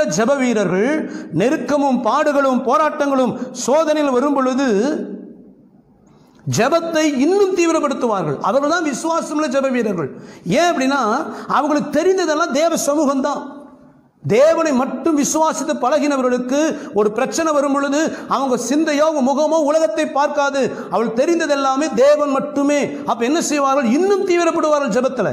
ஜெப வீரர்கள் நெருக்கமும் பாடுகளும் போராட்டங்களும் சோதனையில் வரும் பொழுது ஜெபத்தை இன்னும் தீவிரப்படுத்துவார்கள் அவர்கள் தான் விசுவாசமுள்ள ஜெப வீரர்கள் ஏன் அப்படின்னா அவங்களுக்கு தெரிந்ததெல்லாம் தேவ சமூகம் தான் தேவனை மட்டும் விசுவாசித்து பழகினவர்களுக்கு ஒரு பிரச்சனை வரும் பொழுது அவங்க சிந்தையோ அவங்க முகமோ உலகத்தை பார்க்காது அவள் தெரிந்தது எல்லாமே தேவன் மட்டுமே அப்ப என்ன செய்வார்கள் இன்னும் தீவிரப்படுவார்கள் ஜெபத்தில்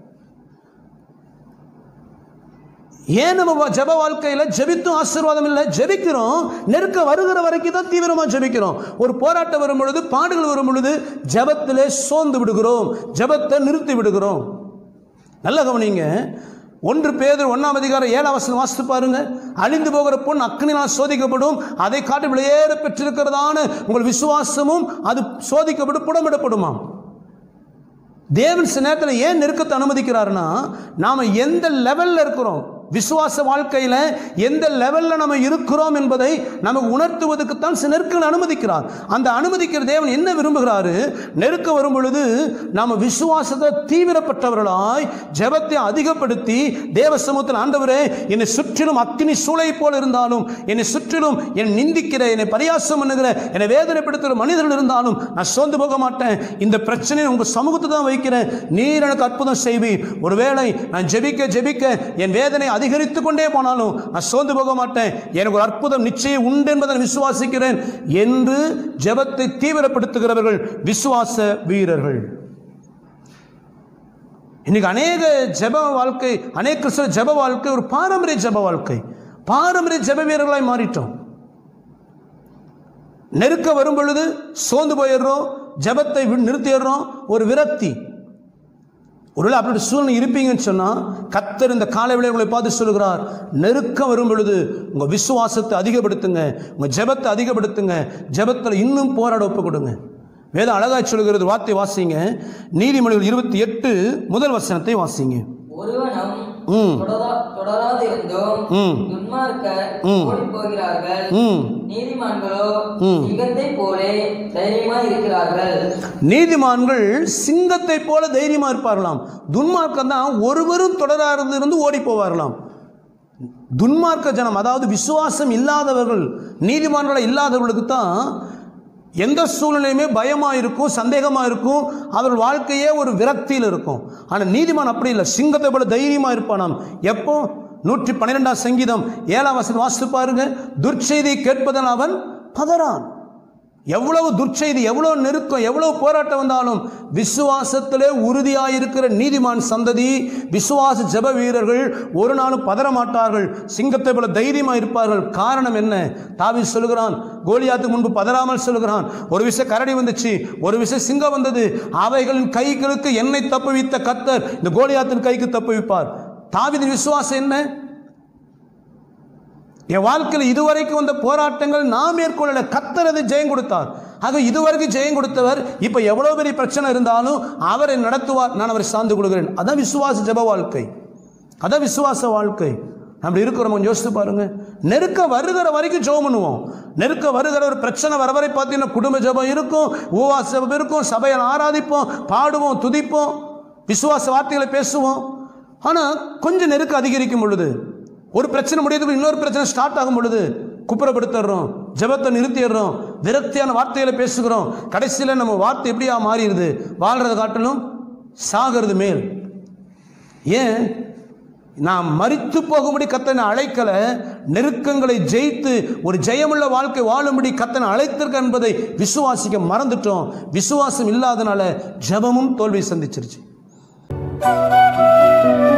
ஏன் நம்ம வா- ஜெப வாழ்க்கையில் ஜெபித்தும் ஆசீர்வாதம் இல்லை ஜெபிக்கிறோம் நெருக்க வருகிற வரைக்கும் தான் தீவிரமாக ஜெபிக்கிறோம் ஒரு போராட்டம் வரும் பொழுது பாடுகள் வரும் பொழுது ஜெபத்திலே சோர்ந்து விடுகிறோம் ஜெபத்தை நிறுத்தி விடுகிறோம் நல்ல கவனிங்க ஒன்று பேதர் ஒன்றாம் அதிகாரம் ஏழாம் வசனம் வாசித்து பாருங்க அழிந்து போகிற பொன் அக்னினால் சோதிக்கப்படும் அதை காட்டு விளையேற பெற்றிருக்கிறதான உங்கள் விசுவாசமும் அது சோதிக்கப்பட்டு புடமிடப்படுமாம் தேவன் சில நேரத்தில் ஏன் நெருக்கத்தை அனுமதிக்கிறாருன்னா நாம் எந்த லெவலில் இருக்கிறோம் விசுவாச வாழ்க்கையில் எந்த லெவலில் நம்ம இருக்கிறோம் என்பதை நமக்கு உணர்த்துவதற்குத்தான் சில நெருக்கங்களை அனுமதிக்கிறார் அந்த அனுமதிக்கிற தேவன் என்ன விரும்புகிறாரு நெருக்க வரும் பொழுது நாம் விசுவாசத்தை தீவிரப்பட்டவர்களாய் ஜெபத்தை அதிகப்படுத்தி தேவ சமூகத்தில் ஆண்டவரே என்னை சுற்றிலும் அக்கினி சூளை போல் இருந்தாலும் என்னை சுற்றிலும் என் நிந்திக்கிற என்னை பரியாசம் பண்ணுகிற என்னை வேதனைப்படுத்துகிற மனிதர்கள் இருந்தாலும் நான் சோர்ந்து போக மாட்டேன் இந்த பிரச்சனையை உங்கள் சமூகத்தை தான் வைக்கிறேன் நீர் எனக்கு அற்புதம் செய்வீர் ஒருவேளை நான் ஜெபிக்க ஜெபிக்க என் வேதனை அதிகரித்து கொண்டே போனாலும் நான் சோர்ந்து போக மாட்டேன் எனக்கு ஒரு அற்புதம் நிச்சயம் உண்டு என்பதை நான் விசுவாசிக்கிறேன் என்று ஜெபத்தை தீவிரப்படுத்துகிறவர்கள் விசுவாச வீரர்கள் இன்னைக்கு அநேக ஜெப வாழ்க்கை அநேக கிறிஸ்தவ ஜெப வாழ்க்கை ஒரு பாரம்பரிய ஜெப வாழ்க்கை பாரம்பரிய ஜெப வீரர்களாய் மாறிட்டோம் நெருக்க வரும் பொழுது சோர்ந்து போயிடுறோம் ஜெபத்தை வி- நிறுத்திடுறோம் ஒரு விரக்தி ஒருவேளை அப்படி சூழ்நிலை இருப்பீங்கன்னு சொன்னால் கத்தர் இந்த காலை வேளையில் உங்களை பார்த்து சொல்கிறார் நெருக்கம் வரும் பொழுது உங்கள் விசுவாசத்தை அதிகப்படுத்துங்க உங்கள் ஜெபத்தை அதிகப்படுத்துங்க ஜெபத்தில் இன்னும் போராட ஒப்பு கொடுங்க வேதம் அழகாய் சொல்கிறது வார்த்தை வாசிங்க நீதிமொழிகள் இருபத்தி எட்டு முதல் வசனத்தை வாசிங்க ஒருவனும் ம். தொடரா- தொடராதிருந்தும் ம். துன்மார்க்கர் ம். ஓடிப் போகிறார்கள் ம் நீதிமான்களோ ம். சிங்கத்தை போலே தைரியமாய் இருக்கிறார்கள் நீதிமான்கள் சிங்கத்தை போல தைரியமா இருப்பார்களாம் துன்மார்க்கம் தான் ஒருவரும் தொடராது இருந்து ஓடி போவார்களாம் துன்மார்க்க ஜனம் அதாவது விசுவாசம் இல்லாதவர்கள் நீதிமான்களை இல்லாதவர்களுக்கு தான் எந்த சூழ்நிலையுமே பயமாக இருக்கும் சந்தேகமாக இருக்கும் அவர்கள் வாழ்க்கையே ஒரு விரக்தியில் இருக்கும் ஆனால் நீதிமான் அப்படி இல்லை சிங்கத்தை போல தைரியமாக இருப்பானாம் எப்போ நூற்றி பன்னிரெண்டாம் சங்கீதம் ஏழாம் வசனம் வாசித்து பாருங்க துர்ச்செய்தி கேட்பதன் அவன் பதறான் எவ்வளவு துர்ச்செய்தி எவ்வளவு நெருக்கம் எவ்வளவு போராட்டம் வந்தாலும் விசுவாசத்திலே உறுதியாயிருக்கிற நீதிமான் சந்ததி விசுவாச ஜெப வீரர்கள் ஒரு நாளும் பதற மாட்டார்கள் சிங்கத்தை போல தைரியமாக இருப்பார்கள் காரணம் என்ன தாவி சொல்லுகிறான் கோலியாத்துக்கு முன்பு பதறாமல் சொல்லுகிறான் ஒரு விஷயம் கரடி வந்துச்சு ஒரு விஷயம் சிங்கம் வந்தது அவைகளின் கைகளுக்கு என்னை தப்புவித்த கத்தர் இந்த கோலியாத்தின் கைக்கு தப்புவிப்பார் தாவிதின் விசுவாசம் என்ன என் வாழ்க்கையில் இதுவரைக்கும் வந்த போராட்டங்கள் நான் மேற்கொள்ளல கத்தர் அது ஜெயம் கொடுத்தார் ஆக இதுவரைக்கும் ஜெயம் கொடுத்தவர் இப்போ எவ்வளோ பெரிய பிரச்சனை இருந்தாலும் அவரை நடத்துவார் நான் அவரை சார்ந்து கொள்கிறேன் அதான் விசுவாச ஜெப வாழ்க்கை அதான் விசுவாச வாழ்க்கை நம்ம இருக்கிறோம் கொஞ்சம் யோசித்து பாருங்க நெருக்க வருகிற வரைக்கும் ஜெபம் பண்ணுவோம் நெருக்க வருகிற ஒரு பிரச்சனை வர வரை பார்த்தீங்கன்னா குடும்ப ஜெபம் இருக்கும் உபவாச ஜெபம் இருக்கும் சபையில் ஆராதிப்போம் பாடுவோம் துதிப்போம் விசுவாச வார்த்தைகளை பேசுவோம் ஆனால் கொஞ்சம் நெருக்க அதிகரிக்கும் பொழுது ஒரு பிரச்சனை முடியறதுக்கு இன்னொரு பிரச்சனை ஸ்டார்ட் ஆகும் பொழுது குப்புறப்படுத்திடுறோம் ஜெபத்தை நிறுத்திடுறோம் விரக்தியான வார்த்தைகளை பேசுகிறோம் கடைசியில் நம்ம வார்த்தை எப்படியா மாறிடுது வாழ்றதை காட்டிலும் சாகிறது மேல் ஏன் நான் மரித்து போகும்படி கத்தனை அழைக்கல நெருக்கங்களை ஜெயித்து ஒரு ஜெயமுள்ள வாழ்க்கை வாழும்படி கத்தனை அழைத்திருக்க என்பதை விசுவாசிக்க மறந்துட்டோம் விசுவாசம் இல்லாதனால ஜெபமும் தோல்வி சந்திச்சிருச்சு